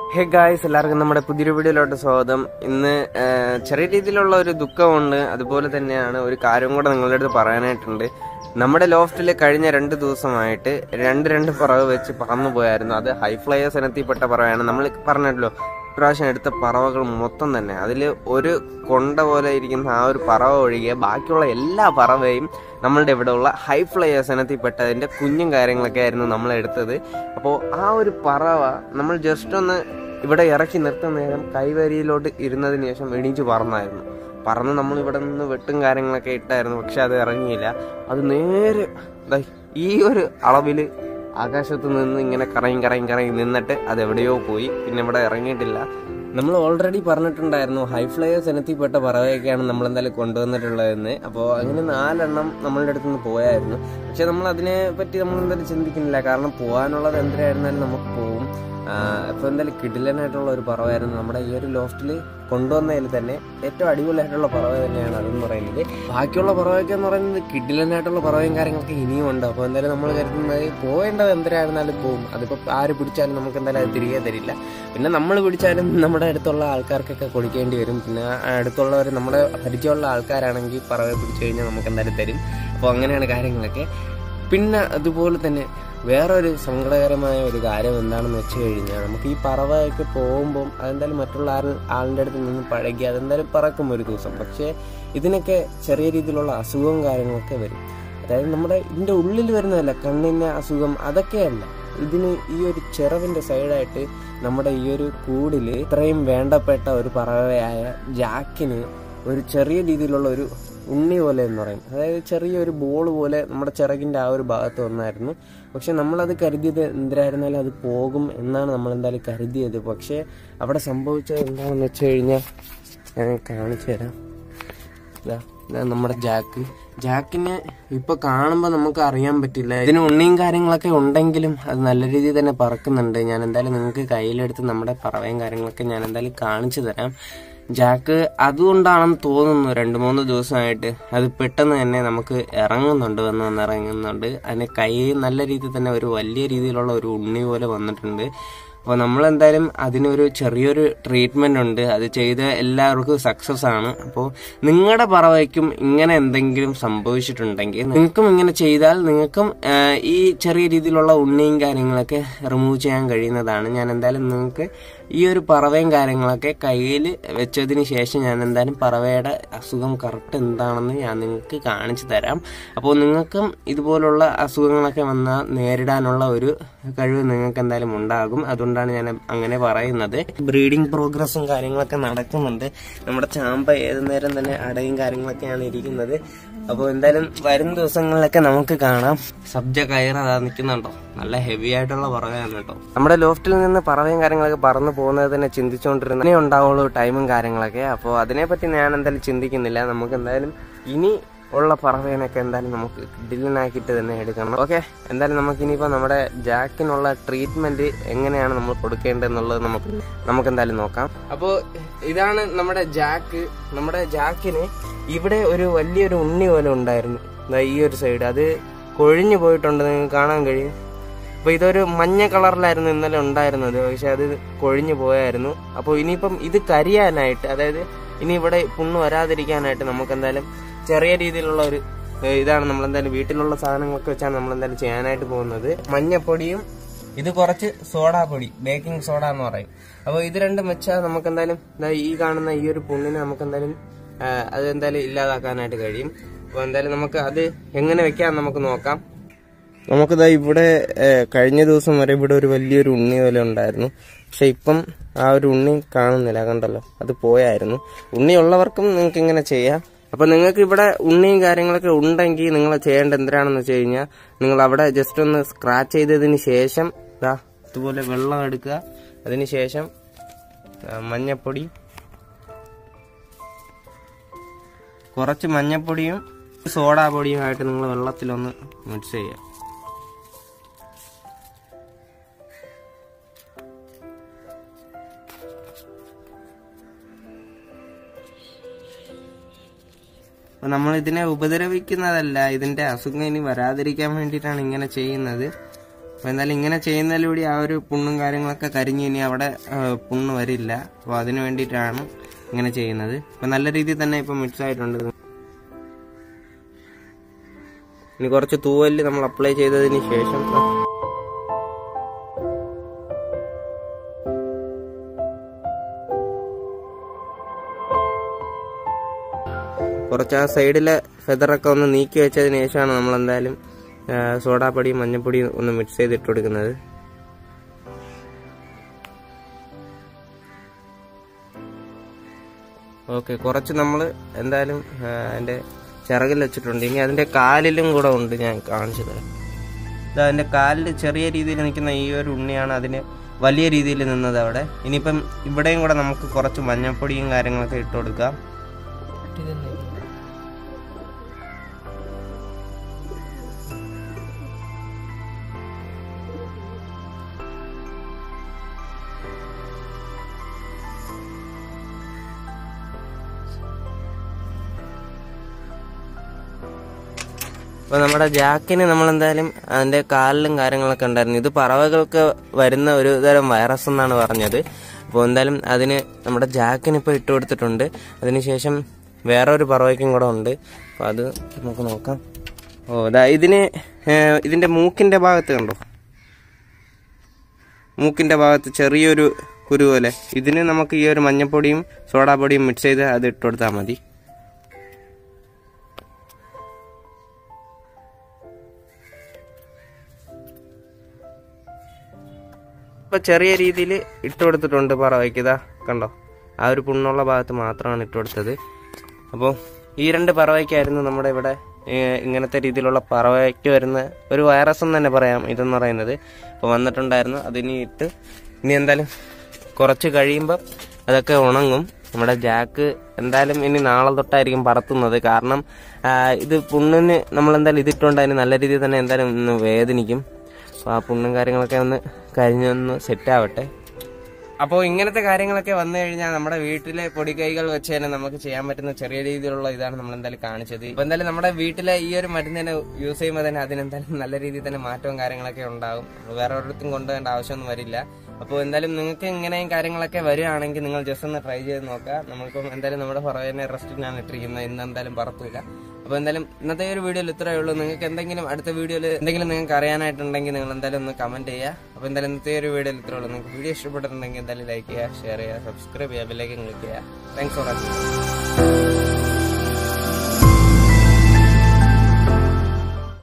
hey guys എല്ലാവർക്കും നമ്മുടെ പുതിയൊരു വീഡിയോയിലോട്ട് സ്വാഗതം ഇന്ന് ആ, ചെറിയ രീതിയിലുള്ള ഒരു ദുഃഖമുണ്ട് അതുപോലെ തന്നെയാണ് ഒരു കാര്യം കൂടെ നിങ്ങളുടെ അടുത്ത് പറയാനായിട്ടുണ്ട് നമ്മുടെ ലോഫ്റ്റിൽ കഴിഞ്ഞ രണ്ട് ദിവസമായിട്ട് രണ്ട് രണ്ട് പറവ് വെച്ച് പറന്നു പോയായിരുന്നു അത് ഹൈ ഫ്ലയേഴ്സ് ഇനത്തിൽപ്പെട്ട പറവയാണ് നമ്മൾ പറഞ്ഞല്ലോ ഇപ്രാവശ്യം എടുത്ത പറവകൾ മൊത്തം തന്നെ അതിൽ ഒരു കൊണ്ട പോലെ ഇരിക്കുന്ന ആ ഒരു പറവ ഒഴികെ ബാക്കിയുള്ള എല്ലാ പറവയും നമ്മളുടെ ഇവിടെ ഉള്ള ഹൈ ഫ്ലയേഴ്സ് ഇനത്തിൽപ്പെട്ടതിൻ്റെ കുഞ്ഞും കാര്യങ്ങളൊക്കെ ആയിരുന്നു നമ്മൾ എടുത്തത് അപ്പോൾ ആ ഒരു പറവ നമ്മൾ ജസ്റ്റ് ഒന്ന് ഇവിടെ ഇറക്കി നിർത്തുന്ന നേരം കൈവരിയിലോട്ട് ഇരുന്നതിന് ശേഷം എണീച്ച് പറന്നായിരുന്നു പറന്ന് നമ്മൾ ഇവിടെ നിന്ന് വെട്ടും കാര്യങ്ങളൊക്കെ ഇട്ടായിരുന്നു പക്ഷെ അത് ഇറങ്ങിയില്ല അത് നേരെ ദാ ഈ ഒരു അളവിൽ ആകാശത്ത് നിന്ന് ഇങ്ങനെ കറങ്ങി കറങ്ങി കറങ്ങി നിന്നിട്ട് അത് എവിടെയോ പോയി പിന്നെ ഇവിടെ ഇറങ്ങിയിട്ടില്ല നമ്മൾ ഓൾറെഡി പറഞ്ഞിട്ടുണ്ടായിരുന്നു ഹൈ ഫ്ലയേഴ്സ് ഇനത്തിൽപ്പെട്ട പറവയൊക്കെയാണ് നമ്മൾ എന്തായാലും കൊണ്ടുവന്നിട്ടുള്ളതെന്ന് അപ്പോൾ അങ്ങനെ നാലെണ്ണം നമ്മളുടെ അടുത്ത് നിന്ന് പോയായിരുന്നു പക്ഷെ നമ്മൾ അതിനെ പറ്റി നമ്മൾ എന്തായാലും ചിന്തിക്കുന്നില്ല കാരണം പോകാനുള്ളത് എന്തിനായിരുന്നാലും നമുക്ക് പോവും അപ്പോൾ എന്തായാലും കിടിലനായിട്ടുള്ള ഒരു പറവായിരുന്നു നമ്മുടെ ഈ ഒരു ലോഫ്റ്റിൽ കൊണ്ടുവന്നതിൽ തന്നെ ഏറ്റവും അടിപൊളിയായിട്ടുള്ള പറവ തന്നെയാണ് അതെന്ന് പറയുന്നത് ബാക്കിയുള്ള പറവയൊക്കെ എന്ന് പറയുന്നത് കിടിലനായിട്ടുള്ള പറവയും കാര്യങ്ങളൊക്കെ ഇനിയും ഉണ്ട് അപ്പോൾ എന്തായാലും നമ്മൾ കരുതുന്നത് പോകേണ്ടത് എന്തിനായിരുന്നാലും പോകും അതിപ്പോൾ ആര് പിടിച്ചാലും നമുക്ക് എന്തായാലും അത് തിരികെ തരില്ല പിന്നെ നമ്മൾ പിടിച്ചാലും നമ്മുടെ അടുത്തുള്ള ആൾക്കാർക്കൊക്കെ കൊടുക്കേണ്ടി വരും പിന്നെ അടുത്തുള്ളവർ നമ്മുടെ പരിചയമുള്ള ആൾക്കാരാണെങ്കിൽ പറവ പിടിച്ചു കഴിഞ്ഞാൽ നമുക്ക് എന്തായാലും തരും അപ്പോൾ അങ്ങനെയാണ് കാര്യങ്ങളൊക്കെ പിന്നെ അതുപോലെ തന്നെ വേറൊരു സങ്കടകരമായ ഒരു കാര്യം എന്താണെന്ന് വെച്ച് കഴിഞ്ഞാൽ നമുക്ക് ഈ പറവയൊക്കെ പോകുമ്പം അതെന്തായാലും മറ്റുള്ള ആൾ ആളിൻ്റെ അടുത്ത് നിന്ന് പഴകി അതെന്തായാലും പറക്കും ഒരു ദിവസം പക്ഷേ ഇതിനൊക്കെ ചെറിയ രീതിയിലുള്ള അസുഖവും കാര്യങ്ങളൊക്കെ വരും അതായത് നമ്മുടെ ഇതിൻ്റെ ഉള്ളിൽ വരുന്നതല്ല കണ്ണിൻ്റെ അസുഖം അതൊക്കെയല്ല ഇതിന് ഈ ഒരു ചെറവിൻ്റെ സൈഡായിട്ട് നമ്മുടെ ഈ ഒരു കൂടിൽ ഇത്രയും വേണ്ടപ്പെട്ട ഒരു പറവയായ ജാക്കിന് ഒരു ചെറിയ രീതിയിലുള്ള ഒരു ഉണ്ണി പോലെ എന്ന് പറയും അതായത് ചെറിയൊരു ബോൾ പോലെ നമ്മുടെ ചിറകിൻ്റെ ആ ഒരു ഭാഗത്ത് വന്നായിരുന്നു പക്ഷെ നമ്മളത് കരുതിയത് എന്തിനായിരുന്നാലും അത് പോകും എന്നാണ് നമ്മൾ എന്തായാലും കരുതിയത് പക്ഷേ അവിടെ സംഭവിച്ചത് എന്താണെന്ന് വെച്ച് കഴിഞ്ഞാൽ ഞാൻ കാണിച്ചു തരാം ഇതാ ഇതാ നമ്മുടെ ജാക്ക് ജാക്കിനെ ഇപ്പൊ കാണുമ്പോൾ നമുക്ക് അറിയാൻ പറ്റില്ല ഇതിന് ഉണ്ണിയും കാര്യങ്ങളൊക്കെ ഉണ്ടെങ്കിലും അത് നല്ല രീതിയിൽ തന്നെ പറക്കുന്നുണ്ട് ഞാൻ എന്തായാലും നിങ്ങൾക്ക് കയ്യിലെടുത്ത് നമ്മുടെ പറവയും കാര്യങ്ങളൊക്കെ ഞാൻ എന്തായാലും കാണിച്ചു തരാം ജാക്ക് അതുകൊണ്ടാണെന്ന് തോന്നുന്നു രണ്ട് മൂന്ന് ദിവസമായിട്ട് അത് പെട്ടെന്ന് തന്നെ നമുക്ക് ഇറങ്ങുന്നുണ്ട് വന്ന് വന്ന് ഇറങ്ങുന്നുണ്ട് അതിന് കൈ നല്ല രീതിയിൽ തന്നെ ഒരു വലിയ രീതിയിലുള്ള ഒരു ഉണ്ണി പോലെ വന്നിട്ടുണ്ട് അപ്പോൾ നമ്മളെന്തായാലും അതിനൊരു ചെറിയൊരു ട്രീറ്റ്മെന്റ് ഉണ്ട് അത് ചെയ്ത എല്ലാവർക്കും സക്സസ് ആണ് അപ്പോൾ നിങ്ങളുടെ പറവയ്ക്കും ഇങ്ങനെ എന്തെങ്കിലും സംഭവിച്ചിട്ടുണ്ടെങ്കിൽ നിങ്ങൾക്കും ഇങ്ങനെ ചെയ്താൽ നിങ്ങൾക്കും ആ, ഈ ചെറിയ രീതിയിലുള്ള ഉണ്ണിയും കാര്യങ്ങളൊക്കെ റിമൂവ് ചെയ്യാൻ കഴിയുന്നതാണ് ഞാൻ എന്തായാലും നിങ്ങൾക്ക് ഈ ഒരു പറവയും കാര്യങ്ങളൊക്കെ കയ്യിൽ വെച്ചതിന് ശേഷം ഞാൻ എന്തായാലും പറവയുടെ അസുഖം കറക്റ്റ് എന്താണെന്ന് ഞാൻ നിങ്ങൾക്ക് കാണിച്ചു തരാം അപ്പോൾ നിങ്ങൾക്കും ഇതുപോലുള്ള അസുഖങ്ങളൊക്കെ വന്നാൽ നേരിടാനുള്ള ഒരു കഴിവ് നിങ്ങൾക്ക് എന്തായാലും ഉണ്ടാകും അതുകൊണ്ടാണ് ഞാൻ അങ്ങനെ പറയുന്നത് ബ്രീഡിംഗ് പ്രോഗ്രസും കാര്യങ്ങളൊക്കെ നടക്കുന്നുണ്ട് നമ്മുടെ ചാമ്പ ഏത് നേരം തന്നെ അടയും കാര്യങ്ങളൊക്കെയാണ് ഇരിക്കുന്നത് അപ്പോൾ എന്തായാലും വരും ദിവസങ്ങളിലൊക്കെ നമുക്ക് കാണാം സബ്ജ കയറതാ നിൽക്കുന്നുണ്ടോ നല്ല ഹെവി ആയിട്ടുള്ള പറവയാണ് കേട്ടോ നമ്മുടെ ലോഫ്റ്റിൽ നിന്ന് പറവയും കാര്യങ്ങളൊക്കെ പറന്നു പോകുന്നത് തന്നെ ചിന്തിച്ചുകൊണ്ടിരുന്നേ ഉണ്ടാവുള്ളൂ ടൈമും കാര്യങ്ങളൊക്കെ അപ്പോൾ അതിനെപ്പറ്റി ഞാൻ എന്തായാലും ചിന്തിക്കുന്നില്ല നമുക്ക് എന്തായാലും ഇനി ഉള്ള പറവേനൊക്കെ എന്തായാലും നമുക്ക് ഡില്ലനാക്കിയിട്ട് തന്നെ എടുക്കണം ഓക്കെ എന്തായാലും നമുക്ക് ഇനിയിപ്പോൾ നമ്മുടെ ജാക്കിനുള്ള ട്രീറ്റ്മെന്റ് എങ്ങനെയാണ് നമ്മൾ കൊടുക്കേണ്ടതെന്നുള്ളത് നമുക്ക് നമുക്ക് എന്തായാലും നോക്കാം അപ്പോൾ ഇതാണ് നമ്മുടെ ജാക്ക് നമ്മുടെ ജാക്കിന് ഇവിടെ ഒരു വലിയൊരു ഉണ്ണി പോലെ ഉണ്ടായിരുന്നു ദാ ഈ ഒരു സൈഡ് അത് കൊഴിഞ്ഞു പോയിട്ടുണ്ട് നിങ്ങൾക്ക് കാണാൻ കഴിയും അപ്പോൾ ഇതൊരു മഞ്ഞ കളറിലായിരുന്നു ഇന്നലെ ഉണ്ടായിരുന്നത് പക്ഷെ അത് കൊഴിഞ്ഞു പോയായിരുന്നു അപ്പോൾ ഇനിയിപ്പം ഇത് കരിയാനായിട്ട് അതായത് ഇനി ഇവിടെ പുണ്ണ് വരാതിരിക്കാനായിട്ട് നമുക്ക് എന്തായാലും ചെറിയ രീതിയിലുള്ള ഒരു ഏ, ഇതാണ് നമ്മൾ എന്തായാലും വീട്ടിലുള്ള സാധനങ്ങളൊക്കെ വെച്ചാണ് നമ്മൾ എന്തായാലും ചെയ്യാനായിട്ട് പോകുന്നത് മഞ്ഞപ്പൊടിയും ഇത് കുറച്ച് സോഡാ പൊടി ബേക്കിംഗ് സോഡ എന്ന് പറയും അപ്പോൾ ഇത് രണ്ടും വെച്ചാൽ നമുക്ക് എന്തായാലും ദാ ഈ കാണുന്ന ഈ ഒരു പുണ്ണിനെ നമുക്ക് എന്തായാലും ആ, അത് എന്തായാലും ഇല്ലാതാക്കാനായിട്ട് കഴിയും അപ്പോൾ എന്തായാലും നമുക്ക് അത് എങ്ങനെ വെക്കാം നമുക്ക് നോക്കാം നമുക്കിതാ ഇവിടെ ഏഹ്, കഴിഞ്ഞ ദിവസം വരെ ഇവിടെ ഒരു വലിയൊരു ഉണ്ണി പോലെ ഉണ്ടായിരുന്നു പക്ഷെ ഇപ്പം ആ ഒരു ഉണ്ണി കാണുന്നില്ല കണ്ടല്ലോ അത് പോയായിരുന്നു ഉണ്ണി ഉള്ളവർക്കും നിങ്ങൾക്ക് ഇങ്ങനെ ചെയ്യാം അപ്പൊ നിങ്ങൾക്ക് ഇവിടെ ഉണ്ണിയും കാര്യങ്ങളൊക്കെ ഉണ്ടെങ്കിൽ നിങ്ങൾ ചെയ്യേണ്ട എന്തിനാണെന്ന് വെച്ച് കഴിഞ്ഞാൽ നിങ്ങൾ അവിടെ ജസ്റ്റ് ഒന്ന് സ്ക്രാച്ച് ചെയ്തതിന് ശേഷം ദാ ഇതുപോലെ വെള്ളം എടുക്കുക അതിന് ശേഷം ആ, മഞ്ഞപ്പൊടി കുറച്ച് മഞ്ഞപ്പൊടിയും സോഡാ പൊടിയുമായിട്ട് നിങ്ങൾ വെള്ളത്തിലൊന്ന് മിക്സ് ചെയ്യുക അപ്പൊ നമ്മൾ ഇതിനെ ഉപദ്രവിക്കുന്നതല്ല ഇതിന്റെ അസുഖം ഇനി വരാതിരിക്കാൻ വേണ്ടിയിട്ടാണ് ഇങ്ങനെ ചെയ്യുന്നത് അപ്പോൾ എന്തായാലും ഇങ്ങനെ ചെയ്യുന്നതിലൂടെ ആ ഒരു പുണ്ണും കാര്യങ്ങളൊക്കെ കരിഞ്ഞ് ഇനി അവിടെ ആ, പുണ്ണ് വരില്ല അപ്പോൾ അതിന് വേണ്ടിയിട്ടാണ് ഇങ്ങനെ ചെയ്യുന്നത് അപ്പോൾ നല്ല രീതിയിൽ തന്നെ ഇപ്പം മിക്സ് ആയിട്ടുണ്ട് ഇനി കുറച്ച് തൂവല് നമ്മൾ അപ്ലൈ ചെയ്തതിന് ശേഷം കുറച്ച് ആ സൈഡിലെ ഫെദറൊക്കെ ഒന്ന് നീക്കി വെച്ചതിന് ശേഷമാണ് നമ്മൾ എന്തായാലും സോഡാപ്പൊടിയും മഞ്ഞപ്പൊടിയും ഒന്ന് മിക്സ് ചെയ്ത് ഇട്ട് കൊടുക്കുന്നത് ഓക്കെ കുറച്ച് നമ്മൾ എന്തായാലും ആ, അതിന്റെ ചിറകിൽ വെച്ചിട്ടുണ്ട് ഇനി അതിന്റെ കാലിലും കൂടെ ഉണ്ട് ഞാൻ കാണിച്ചു തരാം ഇത് അതിന്റെ കാലിൽ ചെറിയ രീതിയിൽ നിൽക്കുന്ന ഈ ഒരു ഉണ്ണിയാണ് അതിന് വലിയ രീതിയിൽ നിന്നത് അവിടെ ഇനിയിപ്പം ഇവിടെയും കൂടെ നമുക്ക് കുറച്ച് മഞ്ഞപ്പൊടിയും കാര്യങ്ങളൊക്കെ ഇട്ട് കൊടുക്കാം അപ്പോൾ നമ്മുടെ ജാക്കിന് നമ്മൾ എന്തായാലും അതിന്റെ കാലിലും കാര്യങ്ങളൊക്കെ ഉണ്ടായിരുന്നു ഇത് പറവകൾക്ക് വരുന്ന ഒരു തരം വൈറസ് എന്നാണ് പറഞ്ഞത് അപ്പോൾ എന്തായാലും അതിന് നമ്മുടെ ജാക്കിന് ഇപ്പോൾ ഇട്ട് കൊടുത്തിട്ടുണ്ട് അതിനുശേഷം വേറെ ഒരു പറവയ്ക്കും കൂടെ ഉണ്ട് അപ്പോൾ അത് നമുക്ക് നോക്കാം ഓ ഇതാ ഇതിന് ഏഹ്, ഇതിന്റെ മൂക്കിന്റെ ഭാഗത്ത് കണ്ടോ മൂക്കിന്റെ ഭാഗത്ത് ചെറിയൊരു കുരു പോലെ ഇതിന് നമുക്ക് ഈ ഒരു മഞ്ഞപ്പൊടിയും സോഡാപ്പൊടിയും മിക്സ് ചെയ്ത് അത് ഇട്ട് കൊടുത്താൽ മതി ഇപ്പൊ ചെറിയ രീതിയിൽ ഇട്ട് കൊടുത്തിട്ടുണ്ട് പറവയ്ക്ക് ഇതാ കണ്ടോ ആ ഒരു പുണ്ണുള്ള ഭാഗത്ത് മാത്രമാണ് ഇട്ട് കൊടുത്തത് അപ്പോൾ ഈ രണ്ട് പറവയ്ക്കായിരുന്നു നമ്മുടെ ഇവിടെ ഏഹ്, ഇങ്ങനത്തെ രീതിയിലുള്ള പറവയ്ക്ക് വരുന്ന ഒരു വൈറസ് എന്ന് തന്നെ പറയാം ഇതെന്ന് പറയുന്നത് അപ്പോൾ വന്നിട്ടുണ്ടായിരുന്നു അതിനി ഇട്ട് ഇനി എന്തായാലും കുറച്ച് കഴിയുമ്പോൾ അതൊക്കെ ഉണങ്ങും നമ്മുടെ ജാക്ക് എന്തായാലും ഇനി നാളെ തൊട്ടായിരിക്കും പറത്തുന്നത് കാരണം ആ, ഇത് പുണ്ണിന് നമ്മൾ എന്തായാലും ഇതിട്ടുകൊണ്ട് അതിന് നല്ല രീതിയിൽ തന്നെ എന്തായാലും ഒന്ന് വേദനിക്കും അപ്പോൾ ആ പുണ്ണും കാര്യങ്ങളൊക്കെ ഒന്ന് കരിഞ്ഞൊന്ന് സെറ്റ് ആവട്ടെ അപ്പോൾ ഇങ്ങനത്തെ കാര്യങ്ങളൊക്കെ വന്നു കഴിഞ്ഞാൽ നമ്മുടെ വീട്ടിലെ പൊടിക്കൈകൾ വെച്ച് തന്നെ നമുക്ക് ചെയ്യാൻ പറ്റുന്ന ചെറിയ രീതിയിലുള്ള ഇതാണ് നമ്മൾ എന്തായാലും കാണിച്ചത് ഇപ്പൊ എന്തായാലും നമ്മുടെ വീട്ടിലെ ഈ ഒരു മരുന്ന് തന്നെ യൂസ് ചെയ്യുമ്പോൾ തന്നെ അതിനെന്തായാലും നല്ല രീതിയിൽ തന്നെ മാറ്റവും കാര്യങ്ങളൊക്കെ ഉണ്ടാവും വേറെ ഒരിടത്തും കൊണ്ടുപോകേണ്ട ആവശ്യമൊന്നും വരില്ല അപ്പോൾ എന്തായാലും നിങ്ങൾക്ക് ഇങ്ങനെയും കാര്യങ്ങളൊക്കെ വരികയാണെങ്കിൽ നിങ്ങൾ ജസ്റ്റ് ഒന്ന് ട്രൈ ചെയ്ത് നോക്കുക നമ്മൾക്കും എന്തായാലും നമ്മുടെ പുറകെ റെസ്റ്റ് ഞാൻ ഇട്ടിരിക്കുന്നത് ഇന്ന് എന്തായാലും പറത്തില്ല അപ്പോൾ എന്തായാലും ഇന്നത്തെ ഒരു വീഡിയോയിൽ ഇത്രയേ ഉള്ളൂ നിങ്ങൾക്ക് എന്തെങ്കിലും അടുത്ത വീഡിയോയിൽ എന്തെങ്കിലും നിങ്ങൾക്ക് അറിയാനായിട്ടുണ്ടെങ്കിൽ നിങ്ങൾ എന്തായാലും ഒന്ന് കമന്റ് ചെയ്യുക അപ്പോൾ എന്തായാലും ഇന്നത്തെ ഒരു വീഡിയോയിൽ ഇത്രയേ ഉള്ളൂ നിങ്ങൾക്ക് വീഡിയോ ഇഷ്ടപ്പെട്ടിട്ടുണ്ടെങ്കിൽ എന്തായാലും ലൈക്ക് ചെയ്യുക ഷെയർ ചെയ്യുക സബ്സ്ക്രൈബ് ചെയ്യുക ബെല്ലൈക്കൻ ക്ലിക്ക് ചെയ്യുക താങ്ക്സ് ഫോർ വാച്ചിങ്